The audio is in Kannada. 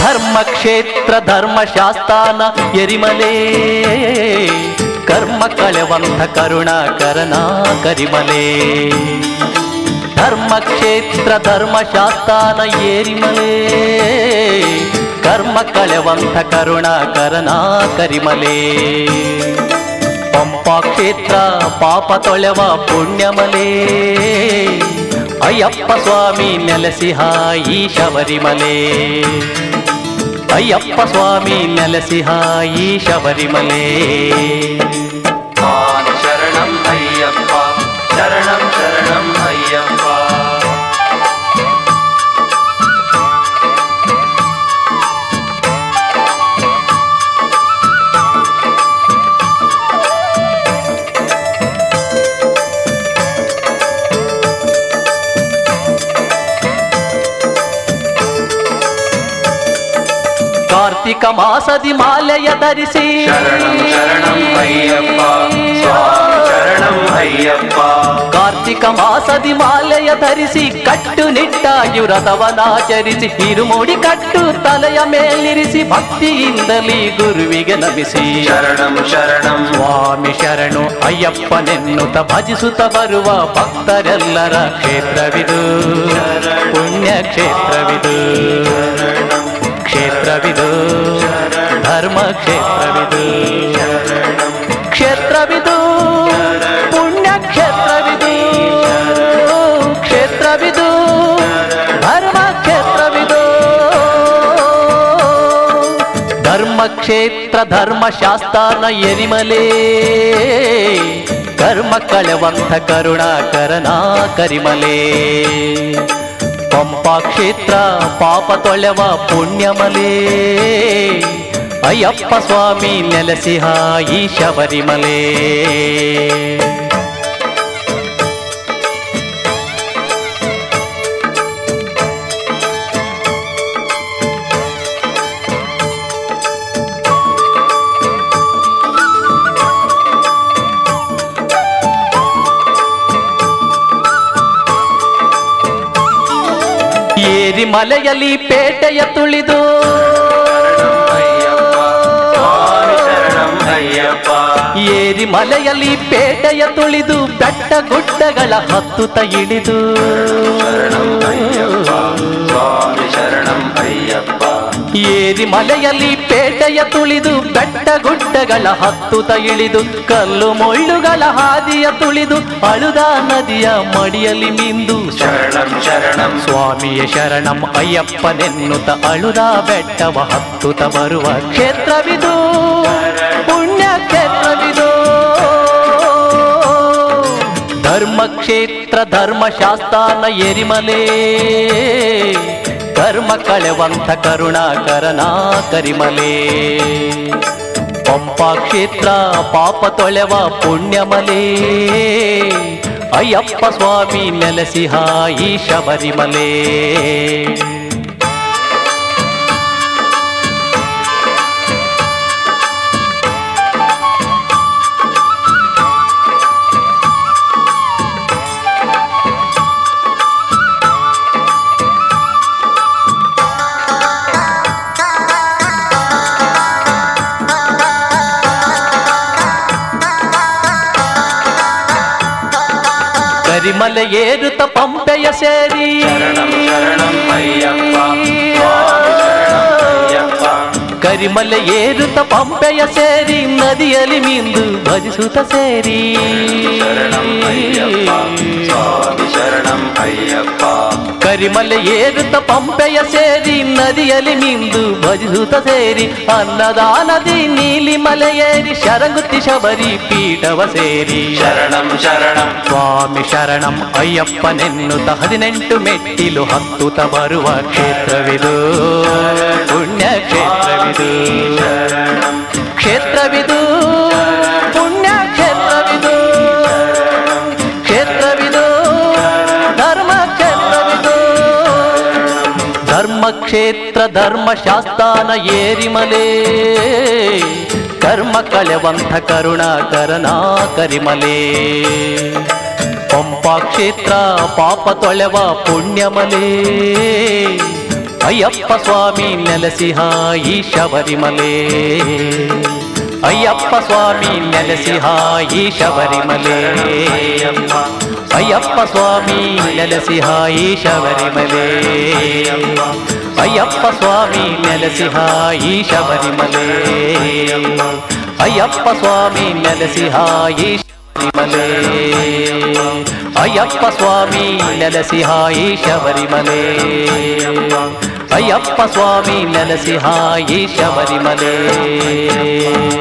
ಧರ್ಮಕ್ಷೇತ್ರ ಧರ್ಮಶಾಸ್ತಾನ ಎರಿಮಲೆ ಕರ್ಮ ಕಳೆವಂತ ಕರುಣಾಕರನ ಕರಿಮಲೆ ಧರ್ಮಕ್ಷೇತ್ರ ಧರ್ಮಶಾಸ್ತಾನ ಏರಿಮಲೆ ಕರ್ಮ ಕಳೆವಂತ ಕರುಣಾಕರನ ಕರಿಮಲೆ ಪಂಪಾ ಕ್ಷೇತ್ರ ಪಾಪ ತೊಳೆವ ಪುಣ್ಯಮಲೆ ಅಯ್ಯಪ್ಪ ಸ್ವಾಮಿ ನೆಲೆಸಿಹ ಈ ಶಬರಿಮಲೆ ಅಯ್ಯಪ್ಪ ಸ್ವಾಮಿ ನೆಲೆಸಿಹ ಈ ಶಬರಿಮಲೆ ಸ್ವಾಮಿ ಶರಣಂ ಅಯ್ಯಪ್ಪ ಶರಣಂ ಶರಣಂ ಅಯ್ಯಪ್ಪ ಕಾರ್ತಿಕ ಮಾಸದಿ ಮಾಲೆಯ ಧರಿಸಿ ಶರಣಂ ಶರಣಂ ಅಯ್ಯಪ್ಪ ಸ್ವಾಮಿ ಶರಣಂ ಅಯ್ಯಪ್ಪ ಕಾರ್ತಿಕ ಮಾಸದಿ ಮಾಲೆಯ ಧರಿಸಿ ಕಟ್ಟುನಿಟ್ಟಾಗಿ ವ್ರತವನಾಚರಿಸಿ ಹಿರುಮುಡಿ ಕಟ್ಟು ತಲೆಯ ಮೇಲಿರಿಸಿ ಭಕ್ತಿಯಿಂದಲೇ ಗುರುವಿಗೆ ನಮಿಸಿ ಶರಣಂ ಶರಣಂ ಸ್ವಾಮಿ ಶರಣು ಅಯ್ಯಪ್ಪನೆನ್ನುತ್ತ ಭಜಿಸುತ್ತ ಬರುವ ಭಕ್ತರೆಲ್ಲರ ಕ್ಷೇತ್ರವಿದು ಪುಣ್ಯ ಕ್ಷೇತ್ರವಿದು ಕ್ಷೇತ್ರವಿದು ಧರ್ಮ ಕ್ಷೇತ್ರವಿದು ಕ್ಷೇತ್ರವಿದು ಪುಣ್ಯ ಕ್ಷೇತ್ರವಿದು ಕ್ಷೇತ್ರವಿದು ಧರ್ಮ ಕ್ಷೇತ್ರವಿದು ಧರ್ಮಕ್ಷೇತ್ರ ಧರ್ಮಶಾಸ್ತಾನ ಎರಿಮಲೆ ಕರ್ಮ ಕಳೆವಂತ ಕರುಣಾಕರನ ಕರಿಮಲೆ ಪಂಪಾ ಕ್ಷೇತ್ರ ಪಾಪ ತೊಳೆವ ಪುಣ್ಯಮಲೆ ಅಯ್ಯಪ್ಪ ಸ್ವಾಮಿ ನೆಲೆಸಿಹ ಈ ಶಬರಿಮಲೆ ಏರಿ ಮಲೆಯಲ್ಲಿ ಪೇಟೆಯ ತುಳಿದು ಅಯ್ಯಪ್ಪ ಸ್ವಾಮಿ ಶರಣಂ ಅಯ್ಯಪ್ಪ ಏರಿ ಮಲೆಯಲ್ಲಿ ಪೇಟೆಯ ತುಳಿದು ಬೆಟ್ಟ ಗುಡ್ಡಗಳ ಹತ್ತುತ್ತ ಇಳಿದು ಶರಣಂ ಅಯ್ಯಪ್ಪ ಸ್ವಾಮಿ ಶರಣಂ ಅಯ್ಯಪ್ಪ ಏರಿ ಮಲೆಯಲ್ಲಿ ಪೇಟೆಯ ತುಳಿದು ಬೆಟ್ಟ ಗುಡ್ಡಗಳ ಹತ್ತುತ್ತ ಇಳಿದು ಕಲ್ಲು ಮುಳ್ಳುಗಳ ಹಾದಿಯ ತುಳಿದು ಅಳುದ ನದಿಯ ಮಡಿಯಲ್ಲಿ ಮಿಂದು ಶರಣಂ ಶರಣಂ ಸ್ವಾಮಿಯ ಶರಣಂ ಅಯ್ಯಪ್ಪನೆನ್ನುತ್ತ ಅಳುದ ಬೆಟ್ಟವ ಹತ್ತುತ್ತ ಬರುವ ಕ್ಷೇತ್ರವಿದು ಪುಣ್ಯ ಕ್ಷೇತ್ರವಿದು ಧರ್ಮಕ್ಷೇತ್ರ ಧರ್ಮಶಾಸ್ತಾನ ಎರಿಮಲೆ ಕರ್ಮ ಕಳೆವಂತ ಕರುಣಾಕರನ ಕರಿಮಲೆ ಪಂಪಾ ಕ್ಷೇತ್ರ ಪಾಪ ತೊಳೆವ ಪುಣ್ಯಮಲೆ ಅಯ್ಯಪ್ಪ ಸ್ವಾಮಿ ನೆಲೆಸಿಹ ಈ ಶಬರಿಮಲೆ ಕರಿಮಲೆ ಏರುತ್ತ ಪಂಪೆಯ ಸೇರಿ ಶರಣಂ ಶರಣಂ ಅಯ್ಯಪ್ಪ ಸ್ವಾಮಿ ಶರಣಂ ಅಯ್ಯಪ್ಪ ಕರಿಮಲೆ ಏರುತ್ತ ಪಂಪೆಯ ಸೇರಿ ನದಿಯಲ್ಲಿ ಮಿಂದು ಭಜಿಸುತ್ತ ಸೇರಿ ಶರಣಂ ಅಯ್ಯಪ್ಪ ಸ್ವಾಮಿ ಶರಣಂ ಅಯ್ಯಪ್ಪ ಕರಿಮಲೆ ಏರುತ್ತ ಪಂಪೆಯ ಸೇರಿ ನದಿಯಲ್ಲಿ ಮಿಂದು ಭಜಿಸುತ್ತ ಸೇರಿ ಅನ್ನದಾನದಿ ನೀಲಿ ಮಲೆ ಏರಿ ಶರಂಗುತ್ತಿ ಶಬರಿ ಪೀಠವ ಸೇರಿ ಶರಣಂ ಶರಣಂ ಸ್ವಾಮಿ ಶರಣಂ ಅಯ್ಯಪ್ಪನೆನ್ನುತ್ತ ಹದಿನೆಂಟು ಮೆಟ್ಟಿಲು ಹತ್ತುತ್ತ ಬರುವ ಕ್ಷೇತ್ರವಿದು ಪುಣ್ಯ ಕ್ಷೇತ್ರವಿದು ಶರಣಂ ಕ್ಷೇತ್ರವಿದು ಪುಣ್ಯ ಕ್ಷೇತ್ರವಿದು ಕ್ಷೇತ್ರವಿದು ಧರ್ಮ ಕ್ಷೇತ್ರವಿದು ಧರ್ಮಕ್ಷೇತ್ರ ಧರ್ಮಶಾಸ್ತಾನ ಏರಿಮಲೆ ಕರ್ಮ ಕಳೆವಂತ ಕರುಣಾಕರನ ಕರಿಮಲೆ ಪಂಪಾ ಕ್ಷೇತ್ರ ಪಾಪ ತೊಳೆವ ಪುಣ್ಯಮಲೆ ಅಯ್ಯಪ್ಪ ಸ್ವಾಮಿ ನೆಲೆಸಿಹ ಈ ಶಬರಿಮಲೆ ಅಯ್ಯಪ್ಪ ಸ್ವಾಮಿ ನೆಲೆಸಿಹ ಈ ಶಬರಿಮಲೆ ಅಯ್ಯಪ್ಪ ಸ್ವಾಮಿ ನೆಲೆಸಿಹ ಈ ಶಬರಿಮಲೆ ಅಯ್ಯಪ್ಪ ಸ್ವಾಮಿ ನೆಲೆಸಿಹ ಈ ಶಬರಿಮಲೆ ಅಯ್ಯಪ್ಪ ಸ್ವಾಮಿ ನೆಲೆಸಿಹ ಈ ಶಬರಿಮಲೆ ಅಯ್ಯಪ್ಪ ಸ್ವಾಮಿ ನೆಲೆಸಿಹ ಈ ಶಬರಿಮಲೆ ಅಯ್ಯಪ್ಪ ಸ್ವಾಮಿ ನೆಲೆಸಿಹ ಈ ಶಬರಿಮಲೆ